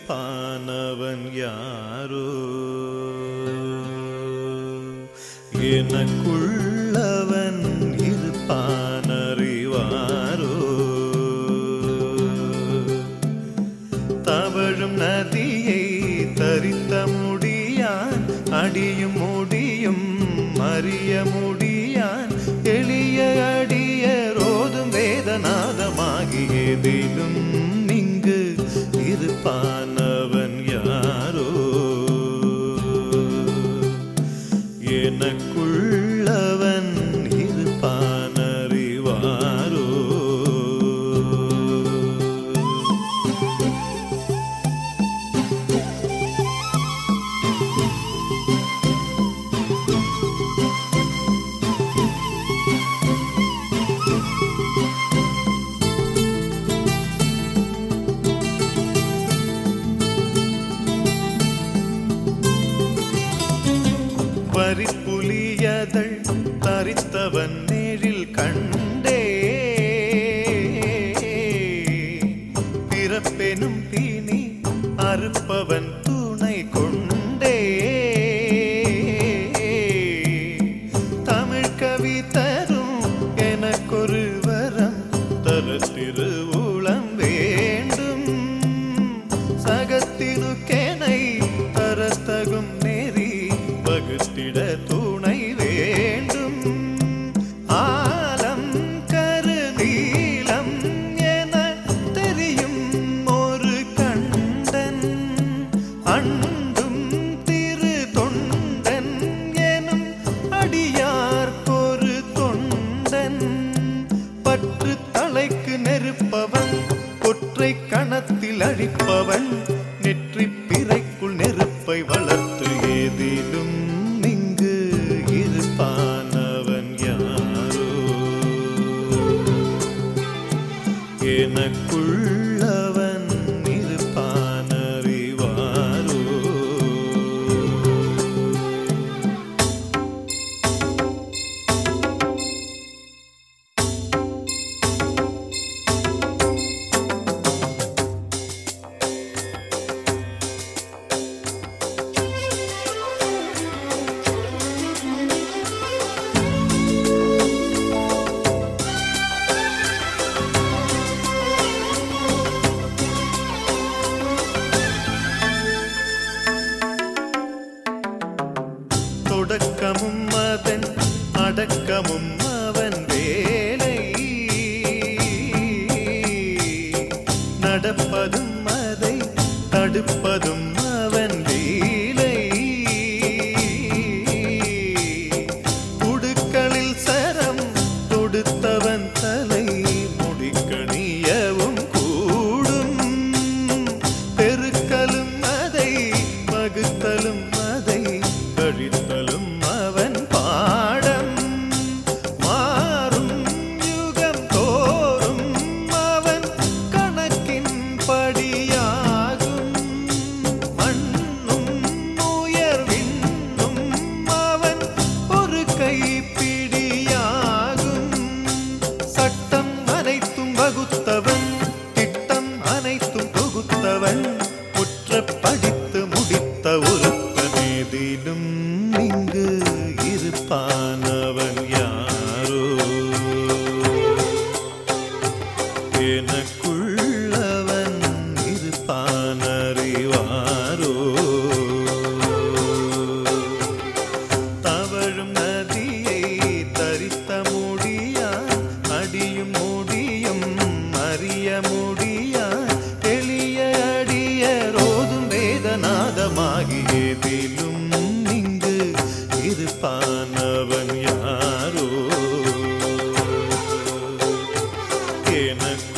இருப்பானவன் யாரோ எனக்குள்ளவன் இருப்பானறிவாரோ தவழும் நதியை தரித்த முடியான் அடியும் முடியும் அறிய முடியான் எளிய அடிய ரோதும் வேதநாதமாகியதிலும் இங்கு இருப்பானவன் யாரோ எனக்குள்ளவன் இருப்பானறிவாரோ வரிப்புலியதழ் தரித்தவன் நேரில் கண்டே பிறப்பெனும் தீனி அறுப்பவன் துணை கொண்டே தமிழ் கவி தரும் எனக்கொரு வரம் தர திருவுளம் வேண்டும் சகத்தினுக்கெனை தரத்தகும் நெறி வகுத்திட துணை வேண்டும் ஆலம் கருநீலம் என தெரியும் ஒரு கண்டன் அண்டும் திரு தொண்டன் எனும் அடியார்க்கொரு தொண்டன் பற்று தலைக்கு நெருப்பவன் ஒற்றை கணத்தில் அழிப்பவன் நெற்றி பிறைக்குள் நெருப்பை வளர்த்து ஏதிலும் இங்கு இருப்பானவன் யாரோ எனக்குள்ளவன் இருப்பானறிவாரோ தொடக்கமும் அதன் அடக்கமும் அவன் வேலை நடப்பதும் அதை தடுப்பதும் அவன் லீலை உடுக்களில் சரம் தொடுத்தவன் தலை முடிக்கணியவும் கூடும் பெருக்கலும் அதை வகுத்தலும் அதை கழித்தலும் அவன் பாடம் மாறும் யுகம் தோறும் அவன் கணக்கின் படியாகும் மண்ணும் உயர்வின்னும் அவன் ஒரு கைப்பிடியாகும் சட்டம் அனைத்தும் வகுத்தவன் திட்டம் அனைத்தும் தொகுத்தவன் முற்ற படித்து முடித்த ஒருத்தனேதிலும் இங்கு இருப்பானவன் யாரோ எனக்குள்ளவன் இருப்பானறிவாரோ தவழும் நதியை தரித்த முடியான் அடியும் முடியும் அறிய முடியான் எளிய அடிய ரோதும் வேதநாதமாகியதிலும் இங்கு இருப்பானவன் யாரோ எனக்கு